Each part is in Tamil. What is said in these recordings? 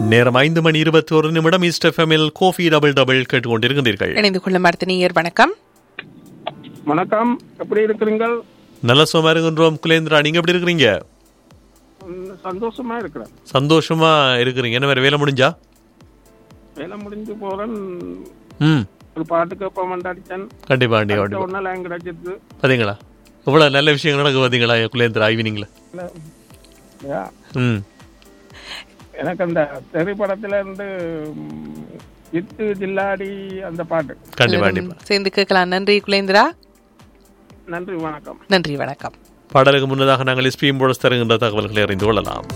நேரம் ஐந்து மணி இருபத்தி ஒரு நிமிடம் ஈஸ்ட் எஃப்எம்மில் கோஃபி டபுள் டபுள் கேட்டுக்கொண்டிருக்கிறீர்கள் இணைந்து கொள்ளும் அடுத்த நேயர் வணக்கம் வணக்கம் எப்படி இருக்கிறீங்கள் நல்ல சுகமா இருக்கின்றோம் குலேந்திரா நீங்க எப்படி இருக்கிறீங்க ம், சந்தோஷமா இருக்கிறேன் சந்தோஷமா இருக்கிறீங்க என்ன வேற வேலை முடிஞ்சா வேலை முடிஞ்சு போறேன் ம் ஒரு பாட்டு கேட்போம் அடிச்சேன் கண்டிப்பா கண்டிப்பா அடுத்த கண்டிப்பா ஒன்னு லைன் கிடைச்சிது பாத்தீங்களா இவ்வளவு நல்ல விஷயங்கள் நடக்கு பாத்தீங்களா குலேந்திரா ஈவினிங்ல யா, ம் எனக்கு அந்த திரைப்படத்துல இருந்து ம், இட்டு ஜில்லாடி அந்த பாட்டு கண்டிப்பா கண்டிப்பா சேர்ந்து கேட்கலாம் நன்றி குலேந்திரா நன்றி வணக்கம் நன்றி வணக்கம் பாடலுக்கு முன்னதாக நாங்கள் எஸ்பிஎம் போட தருகின்ற தகவல்களை அறிந்து கொள்ளலாம்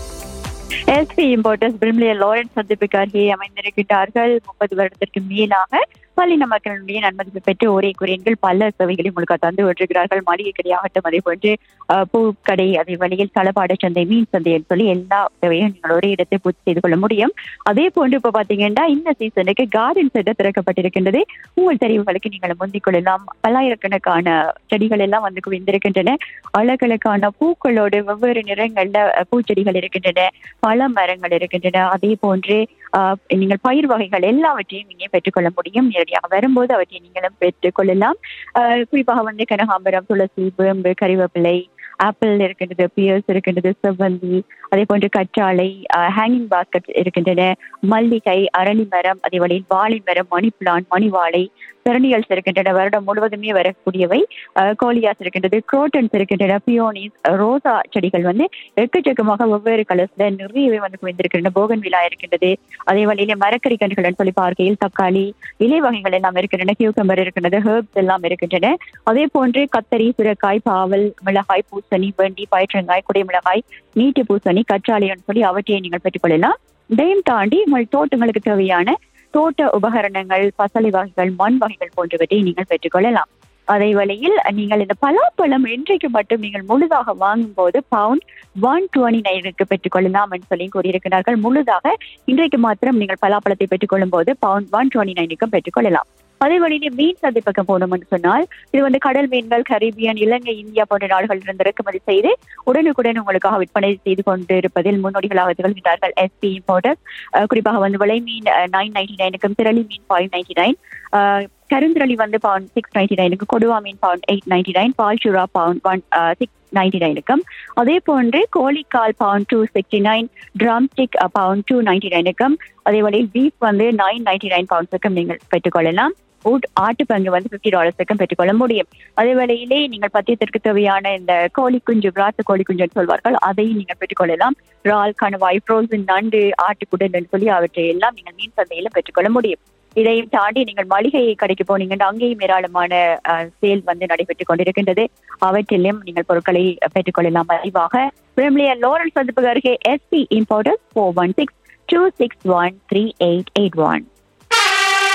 எஸ்பி இம்போர்ட்டர்ஸ் பிரிமிலிய லாரன்ஸ் சந்திப்புக்கு அருகே அமைந்திருக்கின்றார்கள் முப்பது வருடத்திற்கு மேலாக பள்ளின மக்களுடைய நன்மதிப்பு பெற்று ஒரே குறையன்கள் பல சேவைகளை உங்களுக்கு தந்து கொண்டிருக்கிறார்கள் மளிகை கடையாகட்டும் அதே போன்று அஹ், பூக்கடை அதே வழியில் தளபாட சந்தை மீன் சந்தை என்று சொல்லி எல்லா தேவையும் நீங்கள் ஒரே இடத்தில் பூர்த்தி செய்து கொள்ள முடியும் அதே போன்று இப்ப பாத்தீங்கன்னா இந்த சீசனுக்கு கார்டன் செட் திறக்கப்பட்டிருக்கின்றது உங்கள் தெரிவுகளுக்கு நீங்கள் முந்திக் கொள்ளலாம் பல்லாயிரக்கணக்கான செடிகள் எல்லாம் வந்து குவிந்திருக்கின்றன அழகழகான பூக்களோடு வெவ்வேறு நிறங்கள்ல அஹ், பூச்செடிகள் இருக்கின்றன பல மரங்கள் இருக்கின்றன அதே போன்று ஆஹ், நீங்கள் பயிர் வகைகள் எல்லாவற்றையும் இங்கே பெற்றுக்கொள்ள முடியும் நேரடியாக வரும்போது அவற்றை நீங்களும் பெற்றுக்கொள்ளலாம் ஆஹ், குறிப்பாக வந்து கனகாம்பரம் துளசி வேம்பு கறிவேப்பிலை ஆப்பிள் இருக்கின்றது பியர்ஸ் இருக்கின்றது செவ்வந்தி அதே போன்று கற்றாழை ஹேங்கிங் பாஸ்கெட் இருக்கின்றன மல்லிகை அரளி மரம் அதே வழியில் வாழை மரம் மணி பிளான் மணி வாழை பெரணியல்ஸ் இருக்கின்றன வருடம் முழுவதுமே வரக்கூடியவை ஆஹ், கோலியாஸ் இருக்கின்றது குரோட்டன்ஸ் இருக்கின்றன பியோனிஸ் ரோசா செடிகள் வந்து எக்கச்சக்கமாக வெவ்வேறு கலர்ஸ்ல நிறையவே வந்து குவிந்திருக்கின்றன போகன் விழா இருக்கின்றது அதே வழியில மரக்கறி கன்றுகள் சொல்லி பார்க்கையில் தக்காளி இலை வகைகள் எல்லாம் இருக்கின்றன கியூக்கம்பர் இருக்கின்றது ஹெர்ப்ஸ் எல்லாம் இருக்கின்றன அதே போன்று கத்தரி சுரக்காய் பாவல் மிளகாய் பூசணி வெண்டி பயிற்றங்காய் குடைமிளகாய் நீட்டு பூசணி கற்றாழைன்னு சொல்லி அவற்றை நீங்கள் பெற்றுக்கொள்ளலாம் இதையும் தாண்டி உங்கள் தோட்டங்களுக்கு தேவையான தோட்ட உபகரணங்கள் பசலை வகைகள் மண் வகைகள் போன்றவற்றை நீங்கள் பெற்றுக்கொள்ளலாம் அதே வழியில் நீங்கள் இந்த பலாப்பழம் இன்றைக்கு மட்டும் நீங்கள் முழுதாக வாங்கும் போது பவுண்ட் ஒன் டுவெண்ட்டி நைனுக்கு பெற்றுக்கொள்ளலாம் என்று சொல்லி கூறியிருக்கிறார்கள் முழுதாக இன்றைக்கு மாத்திரம் நீங்கள் பலாப்பழத்தை பெற்றுக்கொள்ளும் போது பவுண்ட் ஒன் டுவெண்ட்டி நைனுக்கும் பெற்றுக்கொள்ளலாம் அதே வழியிலே மீன் சந்தை பக்கம் போனோம் என்று சொன்னால் இது வந்து கடல் மீன்கள் கரீபியன் இலங்கை இந்தியா போன்ற நாடுகளிலிருந்து இறக்குமதி செய்து உடனுக்குடன் உங்களுக்காக விற்பனை செய்து கொண்டு இருப்பதில் முன்னோடிகளாக திகழ்கிறார்கள் எஸ்பி இம்போர்ட்டர்ஸ் குறிப்பாக வந்து விலை மீன் நைன் நைன்டி நைனுக்கும் திரளி மீன் ஃபைவ் நைன்டி நைன் கருந்திரளி வந்து பவுண்ட் சிக்ஸ் நைன்டி நைனுக்கு கொடுவா மீன் பவுண்ட் எயிட் நைன்டி நைன் பால் சுறா பவுண்ட் ஒன் சிக்ஸ் நைன்டி நைனுக்கும் அதே போன்று கோழிக்கால் pound two sixty nine drumstick pound two ninety நைனுக்கும் அதே வழியில் பீஃப் வந்து நைன் நைன்டி நைன் பவுண்ட்ஸுக்கும் நீங்கள் பெற்றுக்கொள்ளலாம் ஊட் ஆட்டுப்பங்கு வந்து பிப்டி டாலர்ஸுக்கும் பெற்றுக்கொள்ள முடியும் அதே வேளையிலே நீங்கள் பத்தியத்திற்கு தேவையான இந்த கோழி குஞ்சு விராத்து கோழி குஞ்சுன்னு சொல்வார்கள் அதையும் நீங்கள் பெற்றுக்கொள்ளலாம் இறால் கணவாய் ஃப்ரோசன் நண்டு ஆட்டுக்குடன் என்று சொல்லி அவற்றை எல்லாம் நீங்கள் மீன் சந்தையில பெற்றுக்கொள்ள முடியும் இதையும் தாண்டி நீங்கள் மளிகை கடைக்கு போனீங்கன்னா அங்கேயும் ஏராளமான சேல் வந்து நடைபெற்றுக் கொண்டிருக்கின்றது அவற்றிலும் நீங்கள் பொருட்களை பெற்றுக்கொள்ளலாம் அறிவாக பிரம்லியர் லோரன்ஸ் சந்திப்புக்கு அருகே SP importers four one six two six one three eight eight one